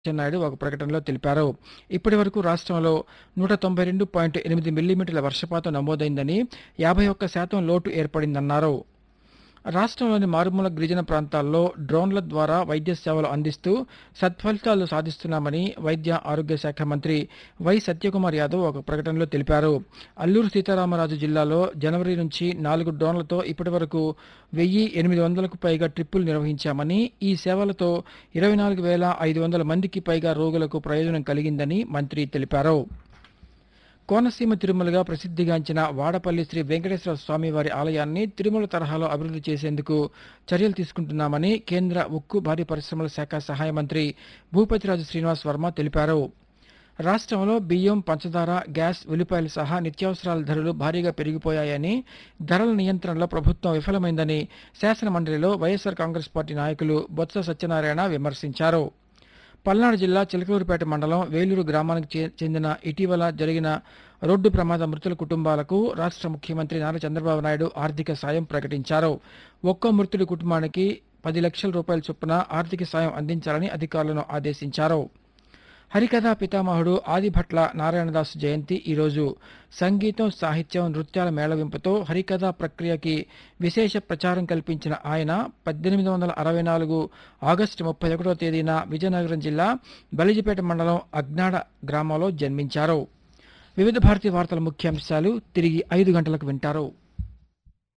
నాయుడు ఒక ప్రకటనలో తెలిపారు ఇప్పటి వరకు రాష్ట్రంలో నూట తొంభై రెండు పాయింట్ ఎనిమిది మిల్లీమీటర్ల వర్షపాతం నమోదైందని యాభై ఒక్క శాతం లోటు ఏర్పడిందన్నారు రాష్ట్రంలోని మారుమూల గిరిజన ప్రాంతాల్లో డ్రోన్ల ద్వారా వైద్య సేవలు అందిస్తూ సత్ఫలితాలు సాధిస్తున్నామని వైద్య ఆరోగ్య శాఖ మంత్రి వై సత్యకుమార్ యాదవ్ ఒక ప్రకటనలో తెలిపారు అల్లూరు సీతారామరాజు జిల్లాలో జనవరి నుంచి నాలుగు డ్రోన్లతో ఇప్పటివరకు వెయ్యి ఎనిమిది వందలకు పైగా ట్రిప్పులు నిర్వహించామని ఈ సేవలతో ఇరవై నాలుగు వేల ఐదు వందల మందికి పైగా రోగులకు ప్రయోజనం కలిగిందని మంత్రి తెలిపారు కోనసీమ తిరుమలగా ప్రసిద్ధిగాంచిన వాడపల్లి శ్రీ వెంకటేశ్వర స్వామి వారి ఆలయాన్ని తిరుమల తరహాలో అభివృద్ధి చేసేందుకు చర్యలు తీసుకుంటున్నామని కేంద్ర ఉక్కు భారీ పరిశ్రమల శాఖ సహాయ మంత్రి భూపతిరాజు శ్రీనివాస్ వర్మ తెలిపారు రాష్ట్రంలో బియ్యం పంచదార గ్యాస్ ఉల్లిపాయలు సహా నిత్యావసరాల ధరలు భారీగా పెరిగిపోయాయని ధరల నియంత్రణలో ప్రభుత్వం విఫలమైందని శాసన మండలిలో వైఎస్సార్ కాంగ్రెస్ పార్టీ నాయకులు బొత్స సత్యనారాయణ విమర్శించారు పల్నాడు జిల్లా చిలకలూరుపేట మండలం వేలూరు గ్రామానికి చే- చెందిన ఇటీవల జరిగిన రోడ్డు ప్రమాద మృతుల కుటుంబాలకు రాష్ట్ర ముఖ్యమంత్రి నారా చంద్రబాబు నాయుడు ఆర్థిక సాయం ప్రకటించారు ఒక్కో మృతుడి కుటుంబానికి పది లక్షల రూపాయల చొప్పున ఆర్థిక సాయం అందించాలని అధికారులను ఆదేశించారు హరికథా పితామహుడు ఆదిభట్ల నారాయణదాసు జయంతి ఈరోజు సంగీతం సాహిత్యం నృత్యాల మేళవింపుతో హరికథా ప్రక్రియకి విశేష ప్రచారం కల్పించిన ఆయన పద్దెనిమిది వందల అరవై నాలుగు ఆగస్టు ముప్పై ఒకటో తేదీన విజయనగరం జిల్లా బలిజిపేట మండలం అగ్నాడ గ్రామంలో జన్మించారు వివిధ భారతి వార్తల ముఖ్యాంశాలు తిరిగి ఐదు గంటలకు వింటారు